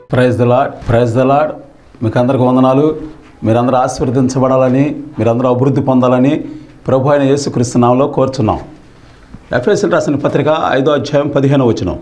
Praise the Lord praise the Lord మీకు అందరికి వందనాలు మీరందరూ ఆశీర్వదించబడాలని మీరందరూ అభివృద్ధి పొందాలని ప్రభు అయిన యేసుక్రీస్తు నామంలో కోరుచున్నాం ఎఫ్ఎస్ఎల్ రాసిన పత్రిక ఐదో అధ్యాయం పదిహేను వచనం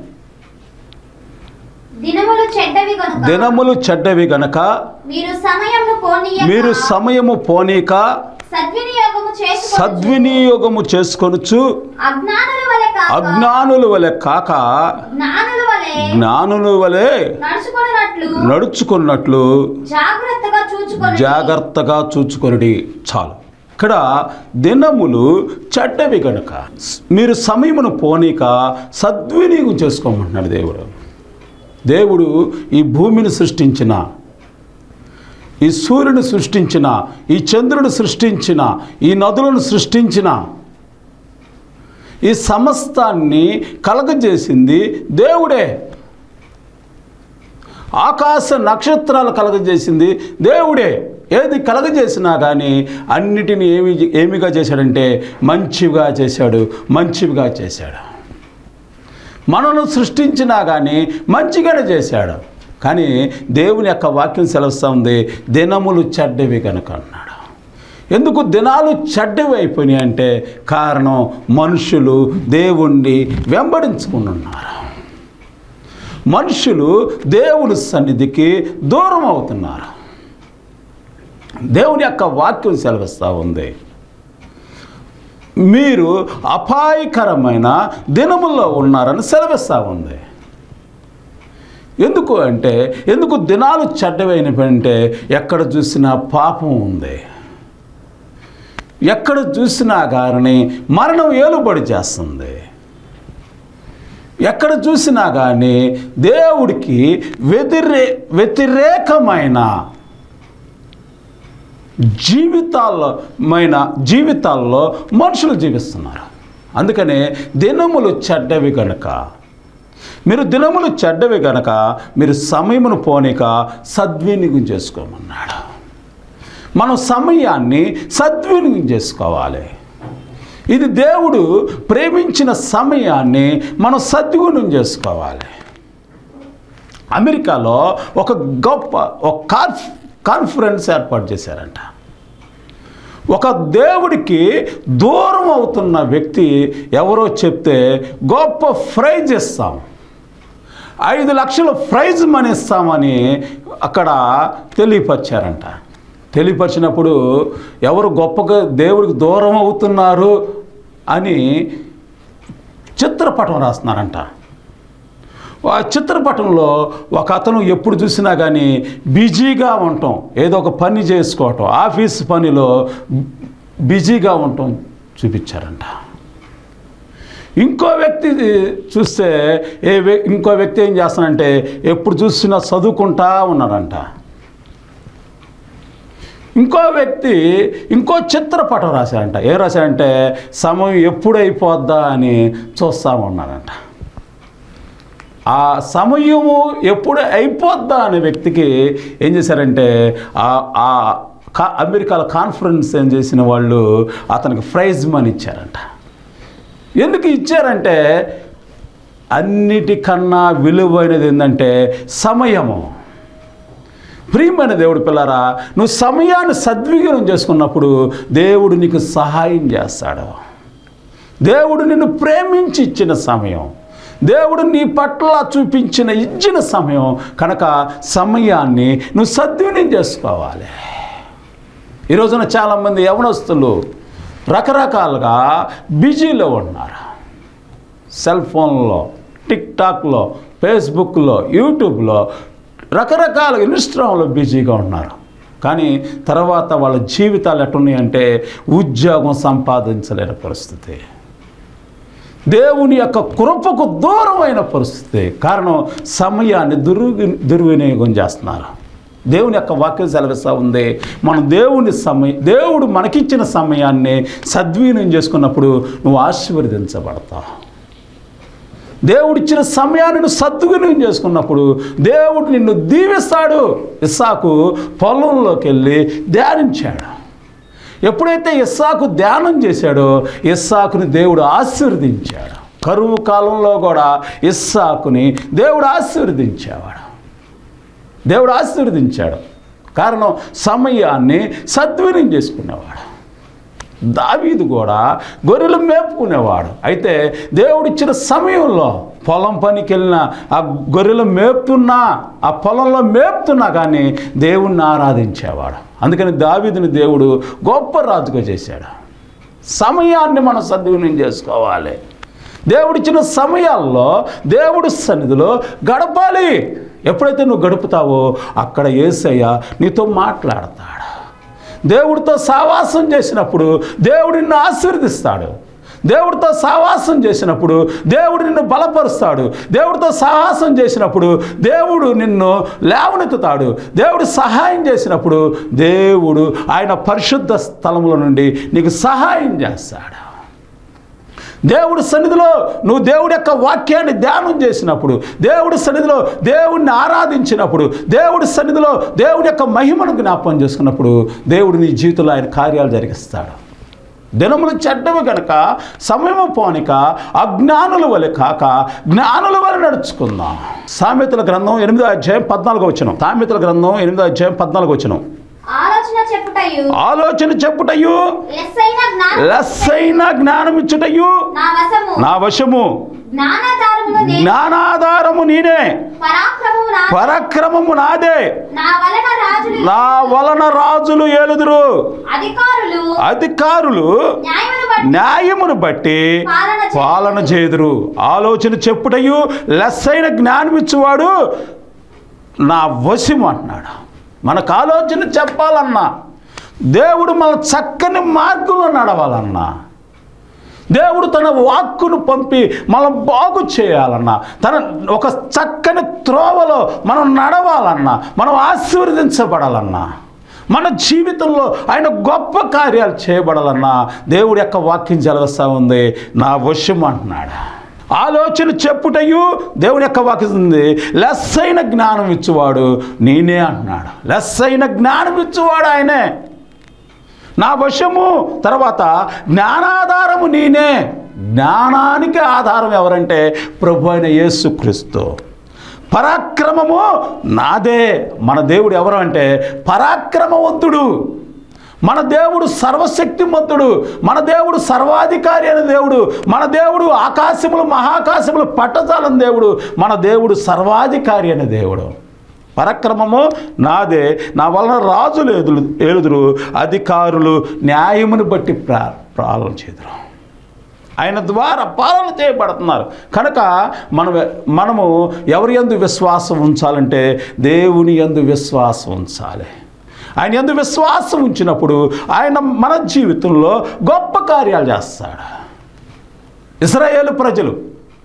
దినములు చెడ్డవి గనుక దినములు చెడ్డవి గనక మీరు సమయమును పోనీయక మీరు సమయము పోనీక సద్వినియోగము చేసుకొని సద్వినియోగము చేసుకొనుచు అజ్ఞానుల వలె కాక అజ్ఞానుల వలె కాక జ్ఞానుల వలె జ్ఞానుల వలె నడుచుకున్నట్లు నడుచుకున్నట్లు జాగ్రత్తగా చూచుకొని జాగ్రత్తగా చూచుకొనుడి చాలు ఇక్కడ దినములు చెడ్డవి గనుక మీరు సమయమును పోనీక సద్వినియోగం చేసుకోమంటున్నాడు దేవుడు దేవుడు ఈ భూమిని సృష్టించిన ఈ సూర్యుని సృష్టించిన ఈ చంద్రుని సృష్టించిన ఈ నదులను సృష్టించిన ఈ సమస్తాన్ని కలగజేసింది దేవుడే ఆకాశ నక్షత్రాలు కలగజేసింది దేవుడే ఏది కలగజేసినా కానీ అన్నిటిని ఏమి ఏమిగా చేశాడంటే మంచిగా చేశాడు మంచిగా చేశాడు మనను సృష్టించినా కానీ మంచిగానే చేశాడు కానీ దేవుని యొక్క వాక్యం సెలవుస్తూ ఉంది దినములు చెడ్డవి కనుక అన్నాడు ఎందుకు దినాలు చెడ్డవి అయిపోయినాయి అంటే కారణం మనుషులు దేవుణ్ణి వెంబడించుకుని ఉన్నారు మనుషులు దేవుని సన్నిధికి దూరం అవుతున్నారు దేవుని యొక్క వాక్యం సెలవిస్తూ ఉంది మీరు అపాయకరమైన దినముల్లో ఉన్నారని సెలవిస్తూ ఉంది ఎందుకు అంటే ఎందుకు దినాలు చెడ్డవైనవంటే ఎక్కడ చూసినా పాపం ఉంది ఎక్కడ చూసినా కానీ మరణం ఏలుబడి చేస్తుంది ఎక్కడ చూసినా కానీ దేవుడికి వ్యతిరే వ్యతిరేకమైన జీవితాల్లో మైన జీవితాల్లో మనుషులు జీవిస్తున్నారు అందుకనే దినములు చెడ్డవి గనక మీరు దినములు చెడ్డవి గనక మీరు సమయమును పోనీక సద్వినియోగం చేసుకోమన్నాడు మనం సమయాన్ని సద్వినియోగం చేసుకోవాలి ఇది దేవుడు ప్రేమించిన సమయాన్ని మనం సద్వినియోగం చేసుకోవాలి అమెరికాలో ఒక గొప్ప ఒక కాన్ఫ్ కాన్ఫరెన్స్ ఏర్పాటు చేశారంట ఒక దేవుడికి దూరం అవుతున్న వ్యక్తి ఎవరో చెప్తే గొప్ప ప్రైజ్ ఇస్తాం ఐదు లక్షల ప్రైజ్ మనీ ఇస్తామని అక్కడ తెలియపరిచారంట తెలియపరిచినప్పుడు ఎవరు గొప్పగా దేవుడికి దూరం అవుతున్నారు అని చిత్రపటం రాస్తున్నారంట ఆ చిత్రపటంలో ఒక అతను ఎప్పుడు చూసినా కానీ బిజీగా ఉండటం ఏదో ఒక పని చేసుకోవటం ఆఫీస్ పనిలో బిజీగా ఉండటం చూపించారంట ఇంకో వ్యక్తి చూస్తే ఏ వ్య- ఇంకో వ్యక్తి ఏం చేస్తానంటే ఎప్పుడు చూసినా చదువుకుంటా ఉన్నాడంట ఇంకో వ్యక్తి ఇంకో చిత్రపటం రాశాడంట ఏం రాశాడంటే సమయం ఎప్పుడు అయిపోద్దా అని చూస్తా ఉన్నాడంట ఆ సమయము ఎప్పుడు అయిపోద్దా అనే వ్యక్తికి ఏం చేశారంటే ఆ- ఆ కా అమెరికాలో కాన్ఫరెన్స్ ఏం చేసిన వాళ్ళు అతనికి ప్రైజ్ మనీ ఇచ్చారంట ఎందుకు ఇచ్చారంటే అన్నిటికన్నా విలువైనది ఏంటంటే సమయము ప్రియమైన దేవుడు పిల్లరా నువ్వు సమయాన్ని సద్వినియోగం చేసుకున్నప్పుడు దేవుడు నీకు సహాయం చేస్తాడు దేవుడు నిన్ను ప్రేమించి ఇచ్చిన సమయం దేవుడు నీ పట్ల చూపించిన ఇచ్చిన సమయం కనుక సమయాన్ని నువ్వు సద్వినియోగం చేసుకోవాలి ఈ రోజున చాలామంది యవనస్తులు రకరకాలుగా బిజీలో ఉన్నారు సెల్ ఫోన్లో టిక్ టాక్లో ఫేస్బుక్లో యూట్యూబ్లో రకరకాల ఇన్స్టాగ్రామ్లో బిజీగా ఉన్నారు కానీ తర్వాత వాళ్ళ జీవితాలు ఎట్టున్నాయంటే ఉద్యోగం సంపాదించలేని పరిస్థితి దేవుని యొక్క కృపకు దూరమైన పరిస్థితి కారణం సమయాన్ని దుర్వి దుర్వినియోగం చేస్తున్నారు దేవుని యొక్క వాక్యం సెలవిస్తూ ఉంది మనం దేవుని సమయం దేవుడు మనకిచ్చిన సమయాన్ని సద్వినియోగం చేసుకున్నప్పుడు నువ్వు ఆశీర్వదించబడతావు దేవుడిచ్చిన సమయాన్ని నువ్వు సద్వినియోగం చేసుకున్నప్పుడు దేవుడు నిన్ను దీవిస్తాడు ఇస్సాకు పొలంలోకి వెళ్ళి ధ్యానించాడు ఎప్పుడైతే ఇస్సాకు ధ్యానం చేశాడో ఇస్సాకుని దేవుడు ఆశీర్వదించాడు కరువు కాలంలో కూడా ఇస్సాకుని దేవుడు ఆశీర్వదించేవాడు దేవుడు ఆశీర్వదించాడు కారణం సమయాన్ని సద్వినియోగం చేసుకునేవాడు దావీదు కూడా గొర్రెలు మేపుకునేవాడు అయితే దేవుడిచ్చిన సమయంలో పొలం పనికి వెళ్ళిన ఆ గొర్రెలు మేపుతున్నా ఆ పొలంలో మేపుతున్నా కానీ దేవుణ్ణి ఆరాధించేవాడు అందుకని దావీదుని దేవుడు గొప్ప రాజుగా చేశాడు సమయాన్ని మనం సద్వినియోగం చేసుకోవాలి దేవుడిచ్చిన సమయాల్లో దేవుడి సన్నిధిలో గడపాలి ఎప్పుడైతే నువ్వు గడుపుతావో అక్కడ ఏసయ్య నీతో మాట్లాడతాడు దేవుడితో సావాసం చేసినప్పుడు దేవుడు నిన్ను ఆశీర్వదిస్తాడు దేవుడితో సావాసం చేసినప్పుడు దేవుడు నిన్ను బలపరుస్తాడు దేవుడితో సాహసం చేసినప్పుడు దేవుడు నిన్ను లేవనెత్తుతాడు దేవుడు సహాయం చేసినప్పుడు దేవుడు ఆయన పరిశుద్ధ స్థలముల నుండి నీకు సహాయం చేస్తాడు దేవుడి సన్నిధిలో నువ్వు దేవుడి యొక్క వాక్యాన్ని ధ్యానం చేసినప్పుడు దేవుడి సన్నిధిలో దేవుడిని ఆరాధించినప్పుడు దేవుడి సన్నిధిలో దేవుడి యొక్క మహిమను జ్ఞాపకం చేసుకున్నప్పుడు దేవుడు నీ జీవితంలో ఆయన కార్యాలు జరిగిస్తాడు దినములు చెడ్డవి గనక సమయము పోనిక అజ్ఞానుల వలె కాక జ్ఞానుల వలె నడుచుకుందాం సామెతల గ్రంథం ఎనిమిదో అధ్యాయం పద్నాలుగు వచ్చిన సామెతల గ్రంథం ఎనిమిదో అధ్యాయం పద్నాలుగు వచ్చిన ఆలోచన చెప్పుటయు ఆలోచన చెప్పుటయు లెస్సైన జ్ఞానం లెస్సైన జ్ఞానమిచ్చుటయు నా వశము నా వశము జ్ఞానాధారమును నే- జ్ఞానాధారము నేనే పరాక్రమము నా పరక్రమము నాదే నా వలన రాజులు నా వలన రాజులు ఏలుదురు అధికారులు అధికారులు న్యాయమును బట్టి న్యాయమును బట్టి పాలన చేయుదురు. పాలన చేదురు ఆలోచన చెప్పుటయు లెస్సైన జ్ఞానమిచ్చువాడు నా వశము అంటున్నాడు మనకు ఆలోచన చెప్పాలన్నా దేవుడు మన చక్కని మార్గంలో నడవాలన్నా దేవుడు తన వాక్కును పంపి మనం బాగు చేయాలన్నా తన ఒక చక్కని త్రోవలో మనం నడవాలన్నా మనం ఆశీర్వదించబడాలన్నా మన జీవితంలో ఆయన గొప్ప కార్యాలు చేయబడాలన్నా దేవుడి యొక్క వాక్యం జలవస్తా ఉంది నా వశం అంటున్నాడు ఆలోచన చెప్పుటయు దేవుని యొక్క వాక్యం ఉంది లెస్సైన జ్ఞానం ఇచ్చువాడు నేనే అంటున్నాడు లెస్సైన జ్ఞానం ఇచ్చువాడు ఆయనే నా వశము తర్వాత జ్ఞానాధారము నేనే జ్ఞానానికి ఆధారం ఎవరంటే ప్రభు అయిన యేసుక్రీస్తు పరాక్రమము నాదే మన దేవుడు ఎవరు అంటే పరాక్రమవంతుడు మన దేవుడు సర్వశక్తిమంతుడు మన దేవుడు సర్వాధికారి అయిన దేవుడు మన దేవుడు ఆకాశములు మహాకాశములు పట్టజాలని దేవుడు మన దేవుడు సర్వాధికారి అయిన దేవుడు పరక్రమము నాదే నా వలన రాజులు ఎదురు ఏలుదురు అధికారులు న్యాయమును బట్టి ప్రా పాలన చేదురు ఆయన ద్వారా పాలన చేయబడుతున్నారు కనుక మనం మనము ఎవరి యందు విశ్వాసం ఉంచాలంటే దేవుని యందు విశ్వాసం ఉంచాలి ఆయన యందు విశ్వాసం ఉంచినప్పుడు ఆయన మన జీవితంలో గొప్ప కార్యాలు చేస్తాడు ఇస్రాయేలు ప్రజలు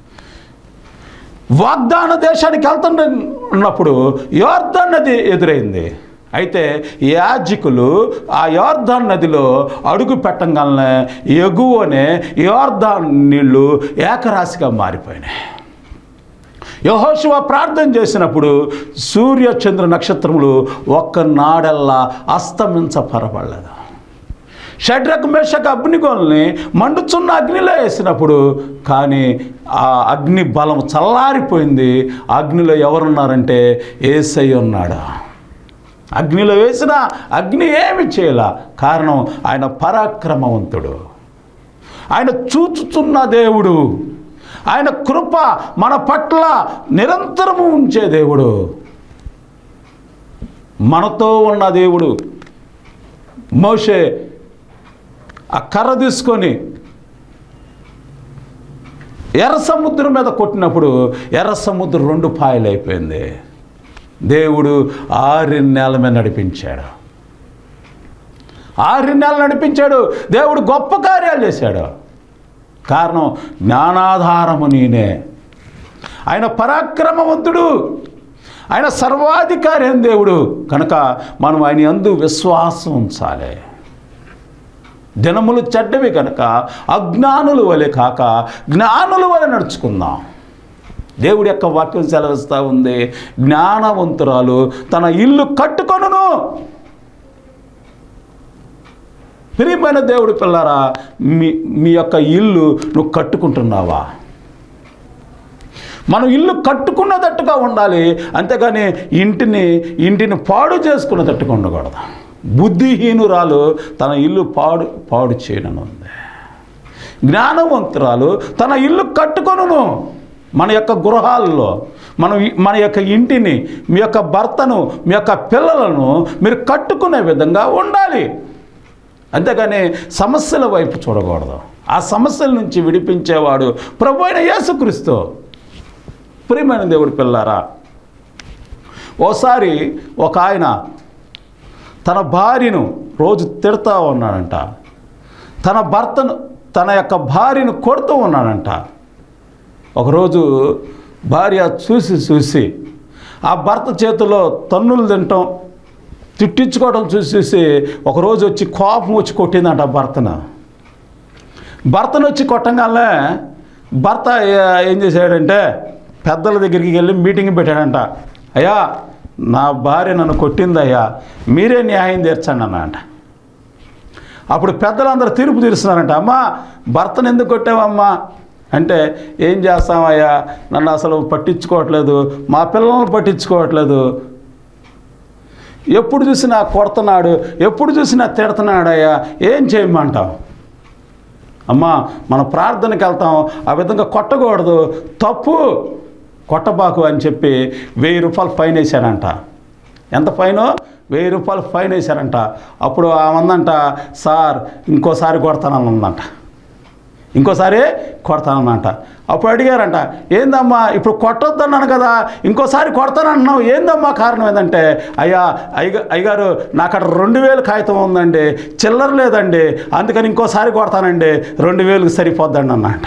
వాగ్దాన దేశానికి వెళ్తున్నప్పుడు యోర్ధన్ నది ఎదురైంది అయితే యాజకులు ఆ యోర్ధాన్ నదిలో అడుగు పెట్టంగానే ఎగువనే యోర్ధాన్ నీళ్లు ఏకరాశిగా మారిపోయినాయి యహోశివ ప్రార్థన చేసినప్పుడు సూర్య చంద్ర నక్షత్రములు ఒక్క నాడల్లా అస్తమించపరపడలేదు షడ్రక్ మేషక్ అగ్నిగోల్ని మండుచున్న అగ్నిలో వేసినప్పుడు కానీ ఆ అగ్ని బలం చల్లారిపోయింది అగ్నిలో ఎవరున్నారంటే ఏసై ఉన్నాడు అగ్నిలో వేసిన అగ్ని ఏమి చేయాల కారణం ఆయన పరాక్రమవంతుడు ఆయన చూచుచున్న దేవుడు ఆయన కృప మన పట్ల నిరంతరము ఉంచే దేవుడు మనతో ఉన్న దేవుడు మోషే ఆ కర్ర తీసుకొని ఎర్ర సముద్రం మీద కొట్టినప్పుడు ఎర్ర సముద్రం రెండు పాయలు అయిపోయింది దేవుడు ఆరు నెలల మీద నడిపించాడు ఆరు నెలలు నడిపించాడు దేవుడు గొప్ప కార్యాలు చేశాడు కారణం జ్ఞానాధారము నేనే ఆయన పరాక్రమవంతుడు ఆయన సర్వాధికారి అయిన దేవుడు కనుక మనం ఆయన యందు విశ్వాసం ఉంచాలి దినములు చెడ్డవి కనుక అజ్ఞానుల వలె కాక జ్ఞానుల వలె నడుచుకుందాం దేవుడి యొక్క వాక్యం సెలవిస్తూ ఉంది జ్ఞానవంతురాలు తన ఇల్లు కట్టుకొనును ప్రియమైన దేవుడి పిల్లరా మీ మీ యొక్క ఇల్లు నువ్వు కట్టుకుంటున్నావా మనం ఇల్లు కట్టుకున్నదట్టుగా ఉండాలి అంతేగాని ఇంటిని ఇంటిని పాడు చేసుకున్నదట్టుగా ఉండకూడదు బుద్ధిహీనురాలు తన ఇల్లు పాడు పాడు చేయనని ఉంది జ్ఞానవంతురాలు తన ఇల్లు కట్టుకొనును మన యొక్క గృహాల్లో మనం ఈ- మన యొక్క ఇంటిని మీ యొక్క భర్తను మీ యొక్క పిల్లలను మీరు కట్టుకునే విధంగా ఉండాలి అంతేగాని సమస్యల వైపు చూడకూడదు ఆ సమస్యల నుంచి విడిపించేవాడు ప్రభు అయిన యేసుక్రీస్తు ప్రియమైన దేవుడి పిల్లారా ఓసారి ఒక ఆయన తన భార్యను రోజు తిడతా ఉన్నాడంట తన భర్తను తన యొక్క భార్యను కొడుతూ ఉన్నాడంట ఒకరోజు భార్య చూసి చూసి ఆ భర్త చేతిలో తన్నులు తినటం తిట్టించుకోవడం చూసి చూసి ఒకరోజు వచ్చి కోపం వచ్చి కొట్టిందంట ఆ భర్తను భర్తను వచ్చి కొట్టంగానే భర్త ఏ- ఏం చేశాడంటే పెద్దల దగ్గరికి వెళ్ళి మీటింగ్ పెట్టాడంట అయ్యా నా భార్య నన్ను కొట్టిందయ్యా మీరే న్యాయం తీర్చండి అన్నమాట అప్పుడు పెద్దలందరూ తీర్పు తీరుస్తున్నారంట అమ్మా భర్తను ఎందుకు కొట్టావమ్మా అంటే ఏం చేస్తామయ్యా నన్ను అసలు పట్టించుకోవట్లేదు మా పిల్లలను పట్టించుకోవట్లేదు ఎప్పుడు చూసినా కొడుతున్నాడు ఎప్పుడు చూసినా తిడుతున్నాడయ్యా ఏం చేయమంటావు అమ్మా మన ప్రార్థనకి వెళ్తాం ఆ విధంగా కొట్టకూడదు తప్పు కొట్టబాకు అని చెప్పి వెయ్యి రూపాయలు ఫైన్ వేశారంట ఎంత ఫైను వెయ్యి రూపాయలు ఫైన్ వేశారంట అప్పుడు ఆమందంట సార్ ఇంకోసారి కొడతానని ఉందంట ఇంకోసారి కొడతానన్నట అప్పుడు అడిగారంట ఏందమ్మా ఇప్పుడు కొట్టొద్దన్నాను కదా ఇంకోసారి కొడతానన్నావు ఏందమ్మా కారణం ఏంటంటే అయ్యా అయ్య అయ్యగారు నాకు అక్కడ రెండు వేలు కాగితం ఉందండి చిల్లర లేదండి అందుకని ఇంకోసారి కొడతానండి రెండు వేలకు సరిపోద్దండి అన్నట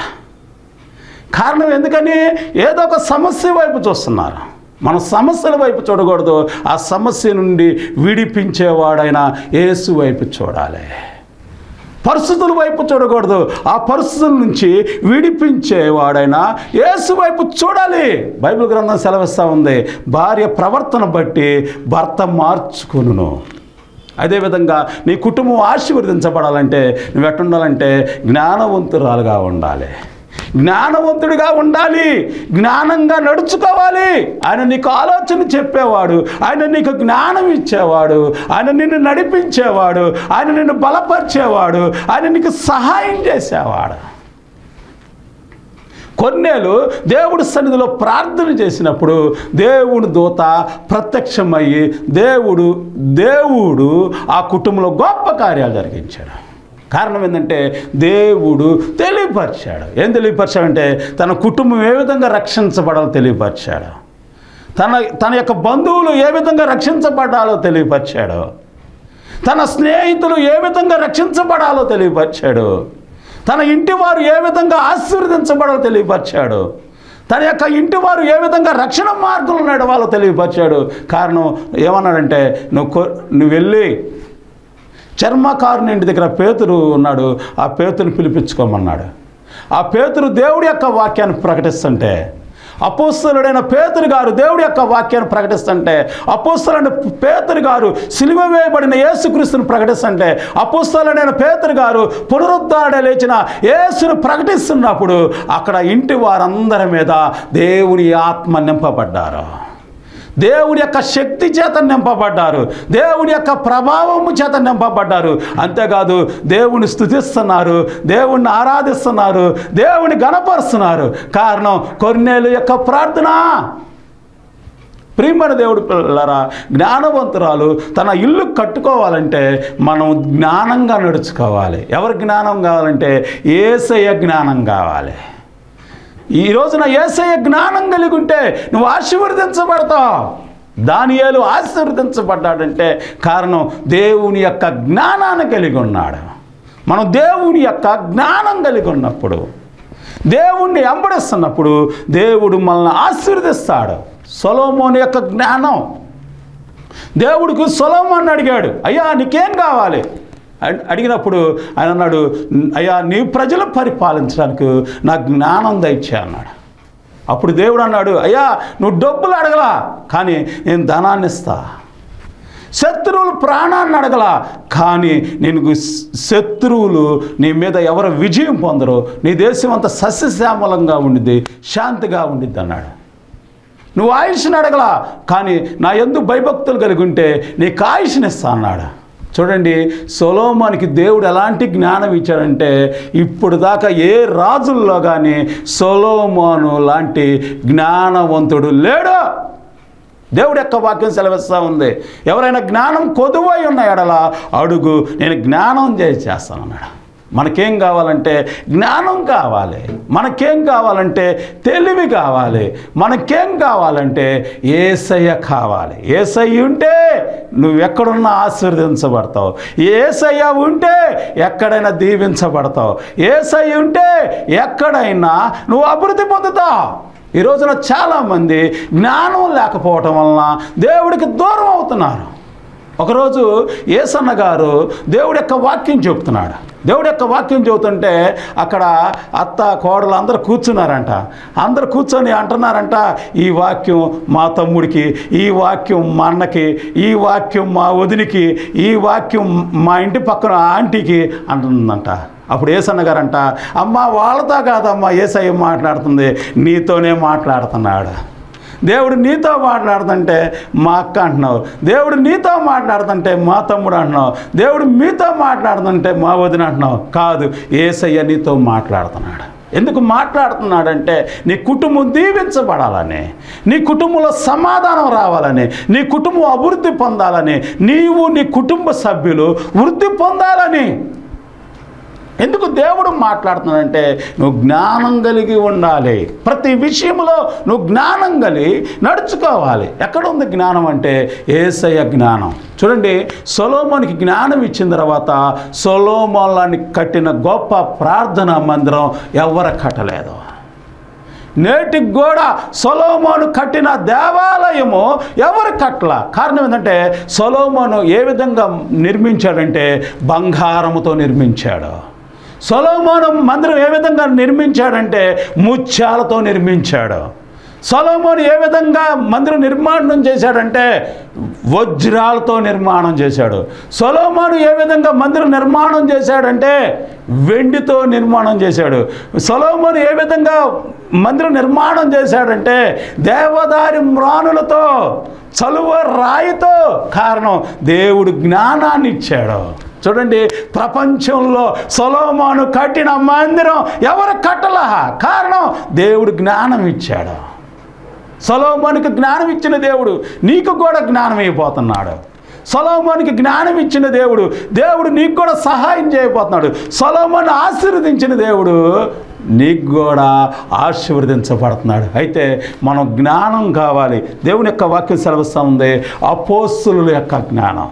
కారణం ఎందుకని ఏదో ఒక సమస్య వైపు చూస్తున్నారు మన సమస్యల వైపు చూడకూడదు ఆ సమస్య నుండి విడిపించేవాడైన యేసు వైపు చూడాలి పరిస్థితుల వైపు చూడకూడదు ఆ పరిస్థితుల నుంచి విడిపించేవాడైనా యేసు వైపు చూడాలి బైబిల్ గ్రంథం సెలవిస్తూ ఉంది భార్య ప్రవర్తన బట్టి భర్త మార్చుకును అదేవిధంగా నీ కుటుంబం ఆశీర్వదించబడాలంటే నువ్వు ఎట్టుండాలంటే జ్ఞానవంతురాలుగా ఉండాలి జ్ఞానవంతుడిగా ఉండాలి జ్ఞానంగా నడుచుకోవాలి ఆయన నీకు ఆలోచన చెప్పేవాడు ఆయన నీకు జ్ఞానం ఇచ్చేవాడు ఆయన నిన్ను నడిపించేవాడు ఆయన నిన్ను బలపరిచేవాడు ఆయన నీకు సహాయం చేసేవాడు కొన్నేళ్ళు దేవుడి సన్నిధిలో ప్రార్థన చేసినప్పుడు దేవుడు దూత ప్రత్యక్షమయ్యి దేవుడు దేవుడు ఆ కుటుంబంలో గొప్ప కార్యాలు జరిగించాడు కారణం ఏంటంటే దేవుడు తెలియపరిచాడు ఏం తెలియపరిచాడంటే తన కుటుంబం ఏ విధంగా రక్షించబడాలో తెలియపరిచాడు తన తన యొక్క బంధువులు ఏ విధంగా రక్షించబడాలో తెలియపరిచాడు తన స్నేహితులు ఏ విధంగా రక్షించబడాలో తెలియపరిచాడు తన ఇంటి వారు ఏ విధంగా ఆశీర్వదించబడాలో తెలియపరిచాడు తన యొక్క ఇంటి వారు ఏ విధంగా రక్షణ మార్గంలో నడవాలో తెలియపరిచాడు కారణం ఏమన్నాడంటే నువ్వు కొ- నువ్వు వెళ్ళి చర్మకారుని ఇంటి దగ్గర పేతురు ఉన్నాడు ఆ పేతుని పిలిపించుకోమన్నాడు ఆ పేతురు దేవుడి యొక్క వాక్యాన్ని ప్రకటిస్తుంటే అపోస్తలుడైన పేతురు గారు దేవుడి యొక్క వాక్యాన్ని ప్రకటిస్తుంటే అపోస్తలుడైన పేతురు గారు సిలువ వేయబడిన యేసుక్రీస్తుని ప్రకటిస్తుంటే అపోస్తలుడైన పేతురు గారు పునరుద్ధారణ లేచిన యేసును ప్రకటిస్తున్నప్పుడు అక్కడ ఇంటి వారందరి మీద దేవుని ఆత్మ నింపబడ్డారు దేవుని యొక్క శక్తి చేత నింపబడ్డారు దేవుని యొక్క ప్రభావము చేత నింపబడ్డారు అంతేకాదు దేవుని స్థుతిస్తున్నారు దేవుణ్ణి ఆరాధిస్తున్నారు దేవుని గణపరుస్తున్నారు కారణం కొన్నేళ్ళు యొక్క ప్రార్థన ప్రియమైన దేవుడు పిల్లరా జ్ఞానవంతురాలు తన ఇల్లు కట్టుకోవాలంటే మనం జ్ఞానంగా నడుచుకోవాలి ఎవరి జ్ఞానం కావాలంటే ఏసయ్య జ్ఞానం కావాలి ఈ రోజున ఏసయ్య జ్ఞానం కలిగి ఉంటే నువ్వు ఆశీర్వదించబడతావు దానియేలు ఆశీర్వదించబడ్డాడంటే కారణం దేవుని యొక్క జ్ఞానాన్ని కలిగి ఉన్నాడు మనం దేవుని యొక్క జ్ఞానం కలిగి ఉన్నప్పుడు దేవుణ్ణి వెంబడిస్తున్నప్పుడు దేవుడు మనల్ని ఆశీర్వదిస్తాడు సొలోమోని యొక్క జ్ఞానం దేవుడికి సొలోమోని అడిగాడు అయ్యా నీకేం కావాలి అడ్- అడిగినప్పుడు ఆయన అన్నాడు అయ్యా నీ ప్రజలు పరిపాలించడానికి నా జ్ఞానం దయచే అన్నాడు అప్పుడు దేవుడు అన్నాడు అయ్యా నువ్వు డబ్బులు అడగలా కానీ నేను ధనాన్ని ఇస్తా శత్రువులు ప్రాణాన్ని అడగల కానీ నేను శత్రువులు నీ మీద ఎవరు విజయం పొందరు నీ దేశం అంతా సస్యశ్యామలంగా ఉండిద్ది శాంతిగా ఉండిద్ది అన్నాడు నువ్వు ఆయుష్ని అడగలా కానీ నా ఎందు భయభక్తులు కలిగి ఉంటే నీకు ఆయుష్ని ఇస్తా అన్నాడు చూడండి సొలోమానికి దేవుడు ఎలాంటి జ్ఞానం ఇచ్చాడంటే ఇప్పుడు దాకా ఏ రాజుల్లో కానీ సొలోమాను లాంటి జ్ఞానవంతుడు లేడు దేవుడు యొక్క వాక్యం సెలవిస్తూ ఉంది ఎవరైనా జ్ఞానం కొదువై ఉన్న ఎడల అడుగు నేను జ్ఞానం చేసి చేస్తానన్నాడు మనకేం కావాలంటే జ్ఞానం కావాలి మనకేం కావాలంటే తెలివి కావాలి మనకేం కావాలంటే ఏసయ్య కావాలి ఏసయ్య ఉంటే నువ్వు ఎక్కడున్నా ఆశీర్వదించబడతావు ఏసయ్య ఉంటే ఎక్కడైనా దీవించబడతావు ఏసయ్య ఉంటే ఎక్కడైనా నువ్వు అభివృద్ధి పొందుతావు ఈ రోజున చాలామంది జ్ఞానం లేకపోవటం వలన దేవుడికి దూరం అవుతున్నారు ఒకరోజు ఏసన్న గారు దేవుడి యొక్క వాక్యం చెప్తున్నాడు దేవుడి యొక్క వాక్యం చెబుతుంటే అక్కడ అత్త కోడలు అందరూ కూర్చున్నారంట అందరు కూర్చొని అంటున్నారంట ఈ వాక్యం మా తమ్ముడికి ఈ వాక్యం మా అన్నకి ఈ వాక్యం మా వదినికి ఈ వాక్యం మా ఇంటి పక్కన ఆంటీకి అంటుందంట అప్పుడు ఏసన్న గారంట అమ్మ వాళ్ళతో కాదమ్మా ఏసయ్య మాట్లాడుతుంది నీతోనే మాట్లాడుతున్నాడు దేవుడు నీతో మాట్లాడుతుంటే మా అక్క అంటున్నావు దేవుడు నీతో మాట్లాడుతుంటే మా తమ్ముడు అంటున్నావు దేవుడు మీతో మాట్లాడుతుంటే మా వదిన అంటున్నావు కాదు ఏసయ్య నీతో మాట్లాడుతున్నాడు ఎందుకు మాట్లాడుతున్నాడంటే నీ కుటుంబం దీవించబడాలని నీ కుటుంబంలో సమాధానం రావాలని నీ కుటుంబం అభివృద్ధి పొందాలని నీవు నీ కుటుంబ సభ్యులు వృద్ధి పొందాలని ఎందుకు దేవుడు మాట్లాడుతున్నాడంటే నువ్వు జ్ఞానం కలిగి ఉండాలి ప్రతి విషయంలో నువ్వు జ్ఞానం కలిగి నడుచుకోవాలి ఎక్కడ ఉంది జ్ఞానం అంటే ఏసయ్య జ్ఞానం చూడండి సొలోమోనికి జ్ఞానం ఇచ్చిన తర్వాత సొలోమోలాన్ని కట్టిన గొప్ప ప్రార్థనా మందిరం ఎవరు కట్టలేదు నేటికి కూడా సొలోమోను కట్టిన దేవాలయము ఎవరు కట్టల కారణం ఏంటంటే సొలోమోను ఏ విధంగా నిర్మించాడంటే బంగారముతో నిర్మించాడు సొలోమోను మందిరం ఏ విధంగా నిర్మించాడంటే ముత్యాలతో నిర్మించాడు సొలోమోను ఏ విధంగా మందిరం నిర్మాణం చేశాడంటే వజ్రాలతో నిర్మాణం చేశాడు సొలోమోను ఏ విధంగా మందిరం నిర్మాణం చేశాడంటే వెండితో నిర్మాణం చేశాడు సొలోమోను ఏ విధంగా మందిరం నిర్మాణం చేశాడంటే దేవదారి మ్రానులతో చలువ రాయితో కారణం దేవుడు జ్ఞానాన్ని ఇచ్చాడు చూడండి ప్రపంచంలో సొలోమాను కట్టిన మందిరం ఎవరు కట్టలా కారణం దేవుడు జ్ఞానం ఇచ్చాడు సొలోమోనికి జ్ఞానం ఇచ్చిన దేవుడు నీకు కూడా జ్ఞానం అయిపోతున్నాడు సొలోమోనికి జ్ఞానం ఇచ్చిన దేవుడు దేవుడు నీకు కూడా సహాయం చేయబోతున్నాడు సొలోమోను ఆశీర్వదించిన దేవుడు నీకు కూడా ఆశీర్వదించబడుతున్నాడు అయితే మనం జ్ఞానం కావాలి దేవుని యొక్క వాక్యం సెలవిస్తూ ఉంది అపోస్తుల యొక్క జ్ఞానం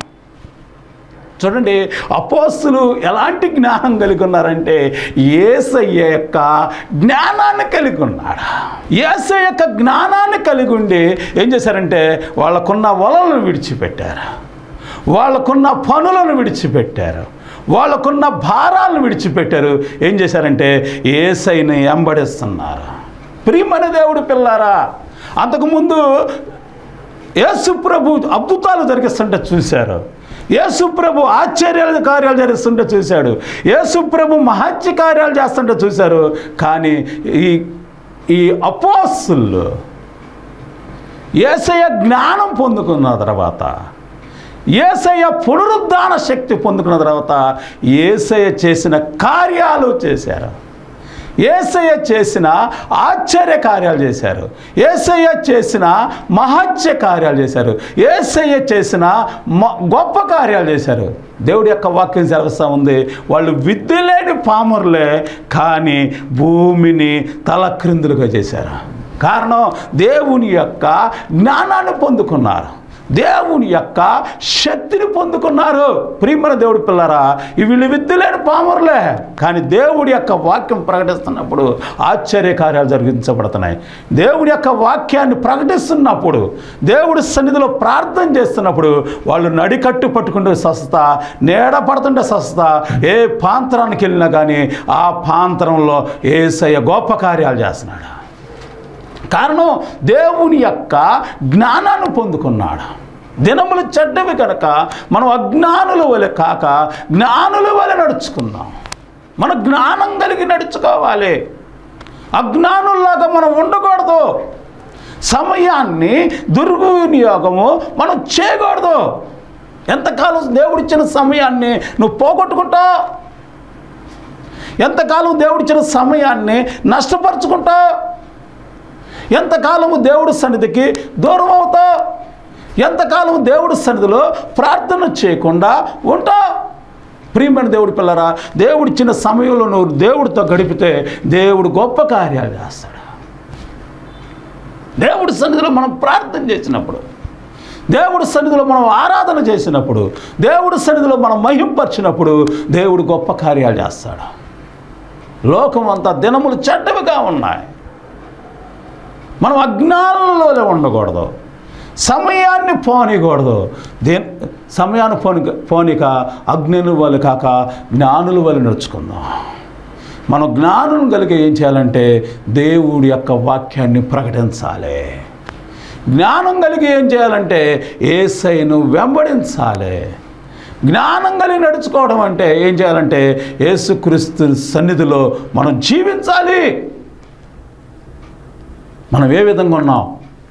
చూడండి అపోస్తులు ఎలాంటి జ్ఞానం కలిగి ఉన్నారంటే ఏసయ్య యొక్క జ్ఞానాన్ని కలిగి ఉన్నాడు ఏసయ్య యొక్క జ్ఞానాన్ని కలిగి ఉండి ఏం చేశారంటే వాళ్ళకున్న వలలను విడిచిపెట్టారు వాళ్ళకున్న పనులను విడిచిపెట్టారు వాళ్ళకున్న భారాలను విడిచిపెట్టారు ఏం చేశారంటే ఏసైని ఎంబడిస్తున్నారు ప్రియమైన దేవుడు పిల్లారా అంతకుముందు యేసు ప్రభు అద్భుతాలు జరిగిస్తుంటే చూశారు యేసు ప్రభు ఆశ్చర్యాల కార్యాలు జరిగిస్తుంటే చూశాడు యేసు ప్రభు మహత్య కార్యాలు చేస్తుంటే చూశారు కానీ ఈ ఈ అపోస్తులు ఏసయ్య జ్ఞానం పొందుకున్న తర్వాత ఏసయ్య పునరుద్ధాన శక్తి పొందుకున్న తర్వాత ఏసయ్య చేసిన కార్యాలు చేశారు ఏసయ్య చేసిన ఆశ్చర్య కార్యాలు చేశారు ఏసయ్య చేసిన మహత్య కార్యాలు చేశారు ఏసయ్య చేసిన మ- గొప్ప కార్యాలు చేశారు దేవుడి యొక్క వాక్యం సెలవుస్తూ ఉంది వాళ్ళు విద్య లేని పామరులే కానీ భూమిని తలక్రిందులుగా చేశారు కారణం దేవుని యొక్క జ్ఞానాన్ని పొందుకున్నారు దేవుని యొక్క శక్తిని పొందుకున్నారు ప్రియమైన దేవుడి పిల్లరా ఈ వీళ్ళు విద్యలేని పామరులే కానీ దేవుడి యొక్క వాక్యం ప్రకటిస్తున్నప్పుడు ఆశ్చర్య కార్యాలు జరిగించబడుతున్నాయి దేవుడి యొక్క వాక్యాన్ని ప్రకటిస్తున్నప్పుడు దేవుడి సన్నిధిలో ప్రార్థన చేస్తున్నప్పుడు వాళ్ళు నడికట్టు పట్టుకుంటే స్వస్థత నీడ పడుతుంటే స్వస్థత ఏ పాంతరానికి వెళ్ళినా కానీ ఆ పాంతరంలో ఏసయ్య గొప్ప కార్యాలు చేస్తున్నాడు కారణం దేవుని యొక్క జ్ఞానాన్ని పొందుకున్నాడు దినములు చెడ్డవి కనుక మనం అజ్ఞానుల వలె కాక జ్ఞానుల వలె నడుచుకుందాం మన జ్ఞానం కలిగి నడుచుకోవాలి అజ్ఞానుల్లాగా మనం ఉండకూడదు సమయాన్ని దుర్వినియోగము మనం చేయకూడదు ఎంతకాలం దేవుడిచ్చిన సమయాన్ని నువ్వు పోగొట్టుకుంటావు ఎంతకాలం దేవుడిచ్చిన సమయాన్ని నష్టపరుచుకుంటావు ఎంతకాలము దేవుడి సన్నిధికి దూరం అవుతావు ఎంతకాలం దేవుడి సన్నిధిలో ప్రార్థన చేయకుండా ఉంటావు ప్రియమైన దేవుడి పిల్లరా దేవుడిచ్చిన సమయంలో నువ్వు దేవుడితో గడిపితే దేవుడు గొప్ప కార్యాలు చేస్తాడు దేవుడి సన్నిధిలో మనం ప్రార్థన చేసినప్పుడు దేవుడి సన్నిధిలో మనం ఆరాధన చేసినప్పుడు దేవుడి సన్నిధిలో మనం మహింపరిచినప్పుడు దేవుడు గొప్ప కార్యాలు చేస్తాడు లోకం అంతా దినములు చెడ్డవిగా ఉన్నాయి మనం అజ్ఞానంలోనే ఉండకూడదు సమయాన్ని పోనీకూడదు దే సమయాన్ని పోని పోనిక అజ్ఞానుల వల్ల కాక జ్ఞానుల వల్ల నడుచుకుందాం మనం జ్ఞానం కలిగి ఏం చేయాలంటే దేవుడి యొక్క వాక్యాన్ని ప్రకటించాలి జ్ఞానం కలిగి ఏం చేయాలంటే ఏసైను వెంబడించాలి జ్ఞానం కలిగి నడుచుకోవడం అంటే ఏం చేయాలంటే యేసుక్రీస్తు సన్నిధిలో మనం జీవించాలి మనం ఏ విధంగా ఉన్నాం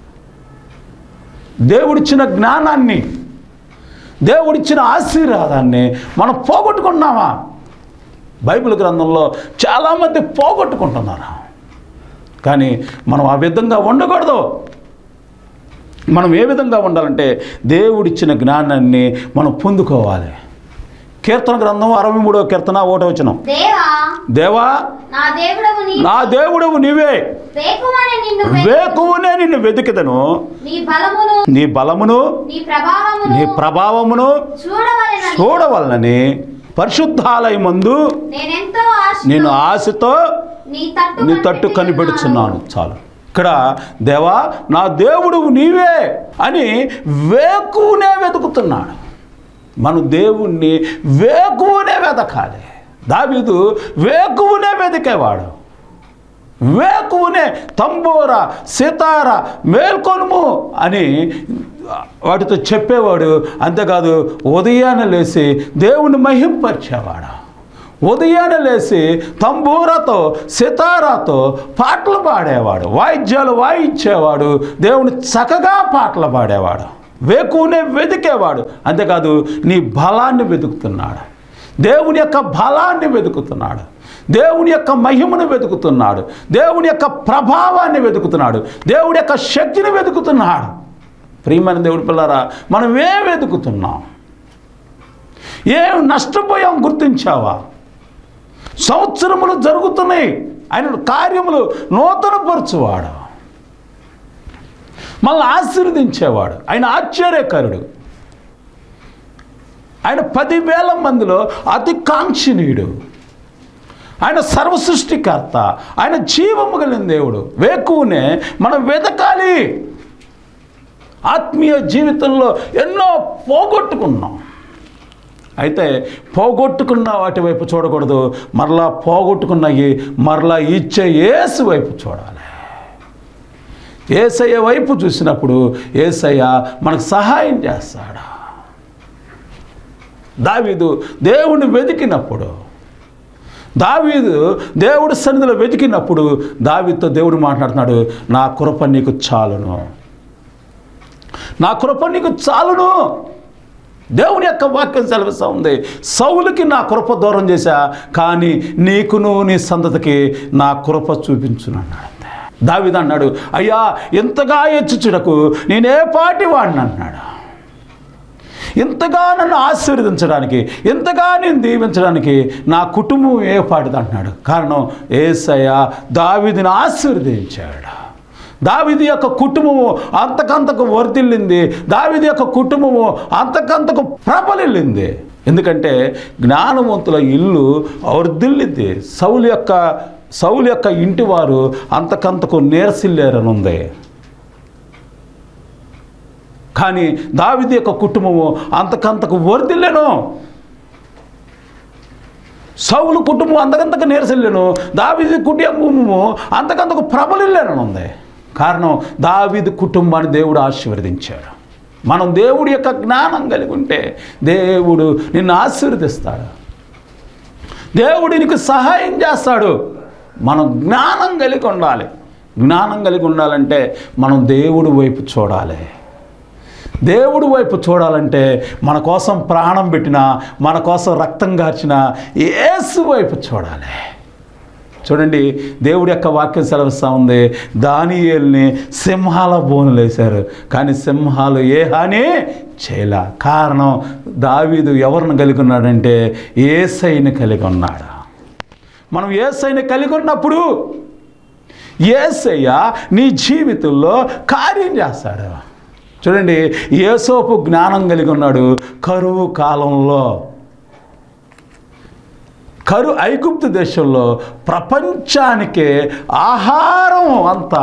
దేవుడిచ్చిన జ్ఞానాన్ని దేవుడిచ్చిన ఆశీర్వాదాన్ని మనం పోగొట్టుకున్నామా బైబిల్ గ్రంథంలో చాలామంది పోగొట్టుకుంటున్నారు కానీ మనం ఆ విధంగా ఉండకూడదు మనం ఏ విధంగా ఉండాలంటే దేవుడిచ్చిన జ్ఞానాన్ని మనం పొందుకోవాలి కీర్తన గ్రంథం అరవై మూడో కీర్తన ఒకటో వచ్చిన దేవా దేవా నా దేవుడవు నీ నా దేవుడవు నీవే వేకువనే నిన్ను వె- వేకువనే నిన్ను వెతికిదను నీ బలమును నీ బలమును నీ ప్రభావమును నీ ప్రభావమును చూడవలెనని చూడవలనని పరిశుద్ధాలయమందు నేనెంతో ఆశ నేను ఆశతో నీ తట్టు నీ తట్టు కనిపెడుచున్నాను చాలు ఇక్కడ దేవా నా దేవుడు నీవే అని వేకునే వెతుకుతున్నాడు మన దేవుణ్ణి వేకునే వెతకాలి దావీదు వేకునే వెతికేవాడు వేకునే తంబూర సితార మేల్కొనుము అని వాటితో చెప్పేవాడు అంతేకాదు ఉదయాన్నే లేచి దేవుని మహింపరిచేవాడు ఉదయాన్నే లేచి తంబూరతో సితారాతో పాటలు పాడేవాడు వాయిద్యాలు వాయించేవాడు దేవుని చక్కగా పాటలు పాడేవాడు వేకునే వెతికేవాడు అంతేకాదు నీ బలాన్ని వెతుకుతున్నాడు దేవుని యొక్క బలాన్ని వెతుకుతున్నాడు దేవుని యొక్క మహిమను వెతుకుతున్నాడు దేవుని యొక్క ప్రభావాన్ని వెతుకుతున్నాడు దేవుడి యొక్క శక్తిని వెతుకుతున్నాడు ప్రియమైన దేవుడి పిల్లరా మనం ఏం వెతుకుతున్నాం ఏం నష్టపోయాం గుర్తించావా సంవత్సరములు జరుగుతున్నాయి ఆయన కార్యములు నూతనపరచువాడు మళ్ళీ ఆశీర్వదించేవాడు ఆయన ఆశ్చర్యకరుడు ఆయన పదివేల మందిలో అతి కాంక్షణీయుడు ఆయన సర్వసృష్టికర్త ఆయన జీవము కలిగిన దేవుడు వేకువనే మనం వెతకాలి ఆత్మీయ జీవితంలో ఎన్నో పోగొట్టుకున్నాం అయితే పోగొట్టుకున్న వాటి వైపు చూడకూడదు మరలా పోగొట్టుకున్నవి మరలా ఇచ్చే ఏసు వైపు చూడాలి ఏసయ్య వైపు చూసినప్పుడు ఏసయ్య మనకు సహాయం చేస్తాడు దావీదు దేవుణ్ణి వెతికినప్పుడు దావీదు దేవుడి సన్నిధిలో వెతికినప్పుడు దావీదుతో దేవుడు మాట్లాడుతున్నాడు నా కృప నీకు చాలును నా కృప నీకు చాలును దేవుని యొక్క వాక్యం సెలవిస్తూ ఉంది సౌలుకి నా కృప దూరం చేశా కానీ నీకును నీ సంతతికి నా కృప చూపించునన్నాడు దావిద అన్నాడు అయ్యా ఎంతగా ఎచ్చుచుడకు నేనే పాటి వాడిని అన్నాడు ఇంతగా నన్ను ఆశీర్వదించడానికి ఇంతగా నేను దీవించడానికి నా కుటుంబం ఏ పాటిది అంటున్నాడు కారణం ఏసయ్య దావిదిని ఆశీర్వదించాడు దావిది యొక్క కుటుంబము అంతకంతకు వర్ధిల్లింది దావిది యొక్క కుటుంబము అంతకంతకు ప్రబలిల్లింది ఎందుకంటే జ్ఞానవంతుల ఇల్లు వర్ధిల్లింది సౌలు యొక్క సౌలు యొక్క ఇంటి వారు అంతకంతకు నేరసిల్లారని ఉంది కానీ దావిది యొక్క కుటుంబము అంతకంతకు వర్ధిల్లేను సౌలు కుటుంబం అంతకంతకు నీరసిల్లేను దావిది కుటుంబము అంతకంతకు ప్రబలిల్లేను ఉంది కారణం దావిది కుటుంబాన్ని దేవుడు ఆశీర్వదించాడు మనం దేవుడి యొక్క జ్ఞానం కలిగి ఉంటే దేవుడు నిన్ను ఆశీర్వదిస్తాడు దేవుడు నీకు సహాయం చేస్తాడు మనం జ్ఞానం కలిగి ఉండాలి జ్ఞానం కలిగి ఉండాలంటే మనం దేవుడి వైపు చూడాలి దేవుడి వైపు చూడాలంటే మన కోసం ప్రాణం పెట్టిన మన కోసం రక్తం గార్చిన యేసు వైపు చూడాలి చూడండి దేవుడి యొక్క వాక్యం సెలవిస్తూ ఉంది దానియేల్ని సింహాల బోనులు వేశారు కానీ సింహాలు ఏ హాని చేయలే కారణం దావీదు ఎవరిని కలిగి ఉన్నాడంటే ఏసైని కలిగి ఉన్నాడు మనం ఏసైని కలిగి ఉన్నప్పుడు ఏసయ్య నీ జీవితంలో కార్యం చేస్తాడు చూడండి ఏసోపు జ్ఞానం కలిగి ఉన్నాడు కరువు కాలంలో కరు ఐగుప్తు దేశంలో ప్రపంచానికే ఆహారం అంతా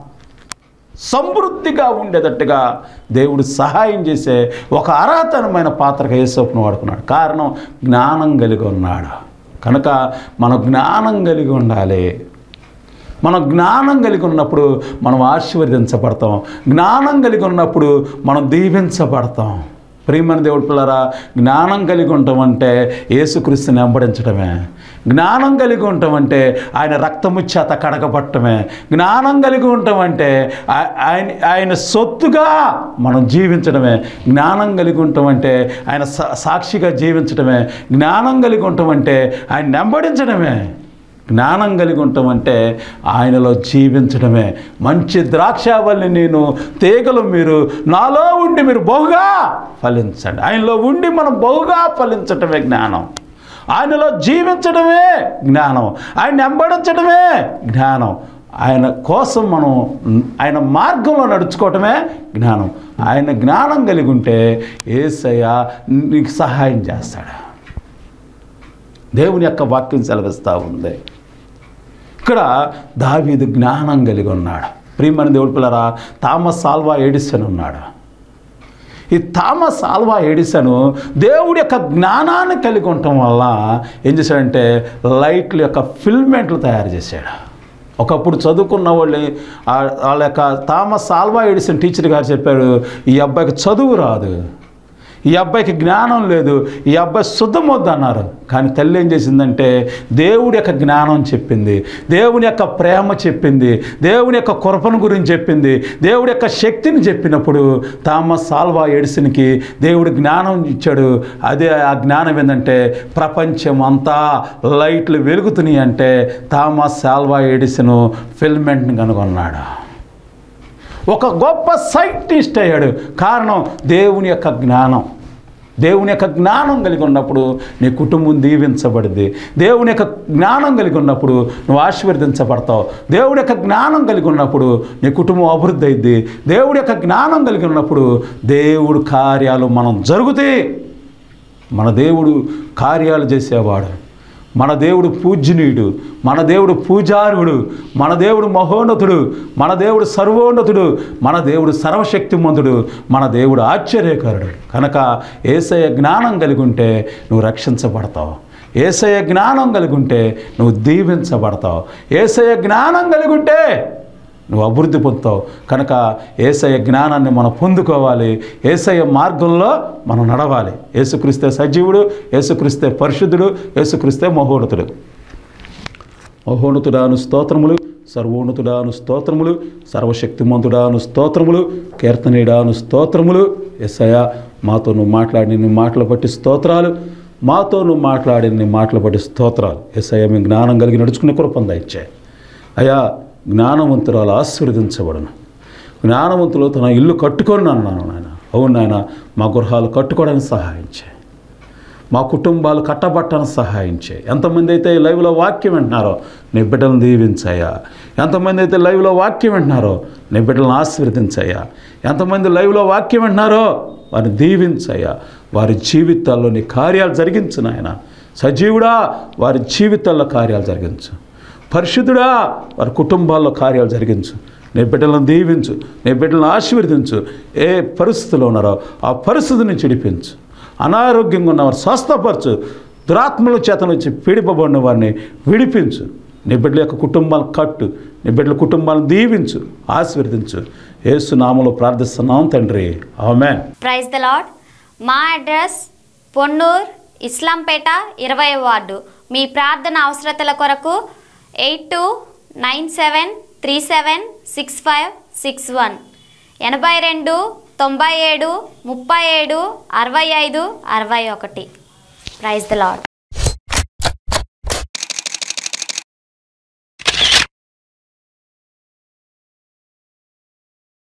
సమృద్ధిగా ఉండేటట్టుగా దేవుడు సహాయం చేసే ఒక అర్హతనమైన పాత్రగా యేసోపును వాడుకున్నాడు కారణం జ్ఞానం కలిగి ఉన్నాడు కనుక మన జ్ఞానం కలిగి ఉండాలి మనం జ్ఞానం కలిగి ఉన్నప్పుడు మనం ఆశీర్వదించబడతాం జ్ఞానం కలిగి ఉన్నప్పుడు మనం దీవించబడతాం ప్రియమైన దేవుడు పిల్లరా జ్ఞానం కలిగి ఉండటం అంటే యేసుక్రీస్తుని వెంబడించడమే జ్ఞానం కలిగి ఉండటం అంటే ఆయన రక్తము చేత కడగబట్టమే జ్ఞానం కలిగి ఉండటం అంటే ఆ- ఆయన ఆయన సొత్తుగా మనం జీవించడమే జ్ఞానం కలిగి ఉండటం అంటే ఆయన సా- సాక్షిగా జీవించడమే జ్ఞానం కలిగి ఉండటం అంటే ఆయన వెంబడించడమే జ్ఞానం కలిగి ఉండటం అంటే ఆయనలో జీవించడమే మంచి ద్రాక్షావల్ని నేను తీగలు మీరు నాలో ఉండి మీరు బహుగా ఫలించండి ఆయనలో ఉండి మనం బహుగా ఫలించటమే జ్ఞానం ఆయనలో జీవించడమే జ్ఞానం ఆయన వెంబడించడమే జ్ఞానం ఆయన కోసం మనం ఆయన మార్గంలో నడుచుకోవటమే జ్ఞానం ఆయన జ్ఞానం కలిగి ఉంటే ఏసయ్య నీకు సహాయం చేస్తాడు దేవుని యొక్క వాక్యం సెలవిస్తూ ఉంది ఇక్కడ దావీదు జ్ఞానం కలిగి ఉన్నాడు ప్రియమైన దేవుడి పిల్లరా థామస్ సాల్వా ఎడిసన్ ఉన్నాడు ఈ థామస్ ఆల్వా ఎడిసన్ దేవుడి యొక్క జ్ఞానాన్ని కలిగి ఉండటం వల్ల ఏం చేశాడంటే లైట్ల యొక్క ఫిల్మెంట్లు తయారు చేశాడు ఒకప్పుడు చదువుకున్న వాళ్ళు ఆ- వాళ్ళ యొక్క థామస్ ఆల్వా ఎడిసన్ టీచర్ గారు చెప్పాడు ఈ అబ్బాయికి చదువు రాదు ఈ అబ్బాయికి జ్ఞానం లేదు ఈ అబ్బాయి శుద్ధమొద్దు అన్నారు కానీ తల్లి ఏం చేసిందంటే దేవుడి యొక్క జ్ఞానం చెప్పింది దేవుని యొక్క ప్రేమ చెప్పింది దేవుని యొక్క కృపను గురించి చెప్పింది దేవుడి యొక్క శక్తిని చెప్పినప్పుడు థామస్ సాల్వా ఎడిసిన్కి దేవుడు జ్ఞానం ఇచ్చాడు అదే ఆ జ్ఞానం ఏంటంటే ప్రపంచం అంతా లైట్లు వెలుగుతున్నాయి అంటే థామస్ సాల్వా ఎడిసన్ ఫిల్మెంట్ని కనుగొన్నాడు ఒక గొప్ప సైంటిస్ట్ అయ్యాడు కారణం దేవుని యొక్క జ్ఞానం దేవుని యొక్క జ్ఞానం కలిగి ఉన్నప్పుడు నీ కుటుంబం దీవించబడింది దేవుని యొక్క జ్ఞానం కలిగి ఉన్నప్పుడు నువ్వు ఆశీర్వదించబడతావు దేవుడి యొక్క జ్ఞానం కలిగి ఉన్నప్పుడు నీ కుటుంబం అభివృద్ధి అయింది దేవుడి యొక్క జ్ఞానం కలిగి ఉన్నప్పుడు దేవుడు కార్యాలు మనం జరుగుతాయి మన దేవుడు కార్యాలు చేసేవాడు మన దేవుడు పూజ్యనీయుడు మన దేవుడు పూజారుడు మన దేవుడు మహోన్నతుడు మన దేవుడు సర్వోన్నతుడు మన దేవుడు సర్వశక్తిమంతుడు మన దేవుడు ఆశ్చర్యకరుడు కనుక ఏసయ జ్ఞానం కలిగి ఉంటే నువ్వు రక్షించబడతావు ఏసయ జ్ఞానం కలిగి ఉంటే నువ్వు దీవించబడతావు ఏసయ జ్ఞానం కలిగి ఉంటే నువ్వు అభివృద్ధి పొందుతావు కనుక ఏసయ్య జ్ఞానాన్ని మనం పొందుకోవాలి ఏసయ్య మార్గంలో మనం నడవాలి యేసుక్రీస్తే సజీవుడు యేసుక్రీస్తే పరిశుద్ధుడు యేసుక్రీస్తే మహోన్నతుడు మహోన్నతుడాను స్తోత్రములు సర్వోన్నతుడాను స్తోత్రములు సర్వశక్తిమంతుడాను స్తోత్రములు కీర్తనీడాను స్తోత్రములు ఎస్సయ మాతో నువ్వు మాట్లాడి నీ మాటలు బట్టి స్తోత్రాలు మాతో నువ్వు మాట్లాడి నీ మాటలు బట్టి స్తోత్రాలు ఎస్ఐ మీ జ్ఞానం కలిగి నడుచుకునే కృపందా ఇచ్చాయి అయా జ్ఞానవంతురాలు ఆశీర్వదించబడను జ్ఞానవంతులు తన ఇల్లు కట్టుకొని అన్నాను నాయన అవును నాయన మా గృహాలు కట్టుకోవడానికి సహాయం చేయి మా కుటుంబాలు కట్టబట్టడానికి సహాయం చేయి ఎంతమంది అయితే ఈ లైవ్లో వాక్యం వింటున్నారో నీ బిడ్డలను దీవించాయా ఎంతమంది అయితే లైవ్లో వాక్యం వింటున్నారో నీ బిడ్డలను ఆశీర్వదించాయా ఎంతమంది లైవ్లో వాక్యం వింటున్నారో వారిని దీవించాయా వారి జీవితాల్లో నీ కార్యాలు జరిగించు నాయన సజీవుడా వారి జీవితాల్లో కార్యాలు జరిగించు పరిశుద్ధుడా వారి కుటుంబాల్లో కార్యాలు జరిగించు నీ బిడ్డలను దీవించు నీ బిడ్డలను ఆశీర్వదించు ఏ పరిస్థితిలో ఉన్నారో ఆ పరిస్థితిని చిడిపించు అనారోగ్యంగా ఉన్నవారు స్వస్థపరచు దురాత్మల చేత నుంచి పీడిపబడిన వారిని విడిపించు నీ బిడ్డల యొక్క కుటుంబాలను కట్టు నీ బిడ్డల కుటుంబాలను దీవించు ఆశీర్వదించు యేసు నామలో ప్రార్థిస్తున్నాం తండ్రి ఆమెన్ ప్రైజ్ ద లాడ్ మా అడ్రస్ పొన్నూర్ ఇస్లాంపేట ఇరవై వార్డు మీ ప్రార్థన అవసరతల కొరకు eight two nine seven three seven six five six one ఎనభై రెండు తొంభై ఏడు ముప్పై ఏడు అరవై ఐదు అరవై ఒకటి ప్రైజ్ ద లాడ్